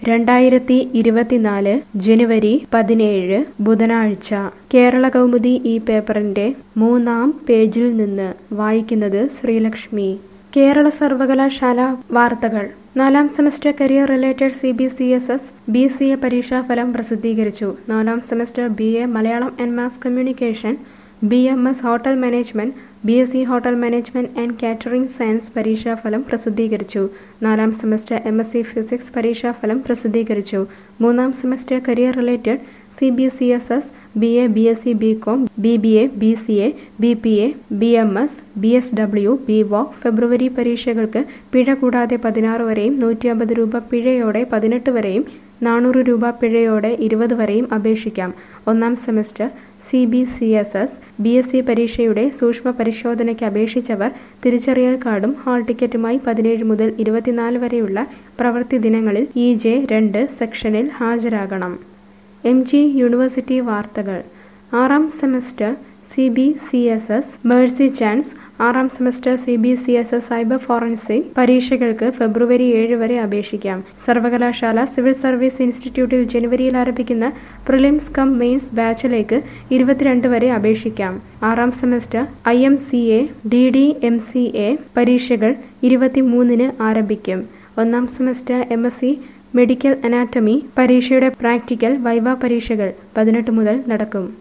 രണ്ടായിരത്തി ഇരുപത്തിനാല് ജനുവരി പതിനേഴ് ബുധനാഴ്ച കേരള കൗമുദി ഈ പേപ്പറിന്റെ മൂന്നാം പേജിൽ നിന്ന് വായിക്കുന്നത് ശ്രീലക്ഷ്മി കേരള സർവകലാശാല വാർത്തകൾ നാലാം semester career related C B C S S B C A പരീക്ഷാഫലം പ്രസിദ്ധീകരിച്ചു നാലാം semester B A Malayalam and mass communication B M S hotel management B S C hotel management and catering science പരീക്ഷാഫലം പ്രസിദ്ധീകരിച്ചു നാലാം semester M S C physics പരീക്ഷാഫലം പ്രസിദ്ധീകരിച്ചു മൂന്നാം semester career related C B C S S B A B S C B Com B B A B C A B P A B M S B S W B Voc ഫെബ്രുവരി പരീക്ഷകൾക്ക് പിഴ കൂടാതെ പതിനാറ് വരെയും നൂറ്റി അമ്പത് രൂപ പിഴയോടെ പതിനെട്ട് വരെയും നാനൂറ് രൂപ പിഴയോടെ ഇരുപത് വരെയും അപേക്ഷിക്കാം ഒന്നാം semester C B C S S B S C പരീക്ഷയുടെ സൂക്ഷ്മ പരിശോധനയ്ക്ക് അപേക്ഷിച്ചവർ തിരിച്ചറിയൽ കാർഡും ഹാൾ ടിക്കറ്റുമായി പതിനേഴ് മുതൽ ഇരുപത്തിനാല് വരെയുള്ള പ്രവൃത്തി ദിനങ്ങളിൽ ഇ ജെ രണ്ട് സെക്ഷനിൽ ഹാജരാകണം എം ജി യൂണിവേഴ്സിറ്റി വാർത്തകൾ ആറാം semester C B C S S mercy chance ആറാം semester C B C S S cyber forensic പരീക്ഷകൾക്ക് ഫെബ്രുവരി ഏഴ് വരെ അപേക്ഷിക്കാം സർവകലാശാല സിവിൽ സർവീസ് ഇൻസ്റ്റിറ്റ്യൂട്ടിൽ ജനുവരിയിൽ ആരംഭിക്കുന്ന പ്രിലിംസ് കം മെയിൻസ് ബാച്ചിലേക്ക് ഇരുപത്തിരണ്ട് വരെ അപേക്ഷിക്കാം ആറാം semester I M C A D D M C A പരീക്ഷകൾ ഇരുപത്തിമൂന്നിന് ആരംഭിക്കും ഒന്നാം semester M S C medical anatomy പരീക്ഷയുടെ പ്രാക്ടിക്കൽ വൈവ പരീക്ഷകൾ പതിനെട്ട് മുതൽ നടക്കും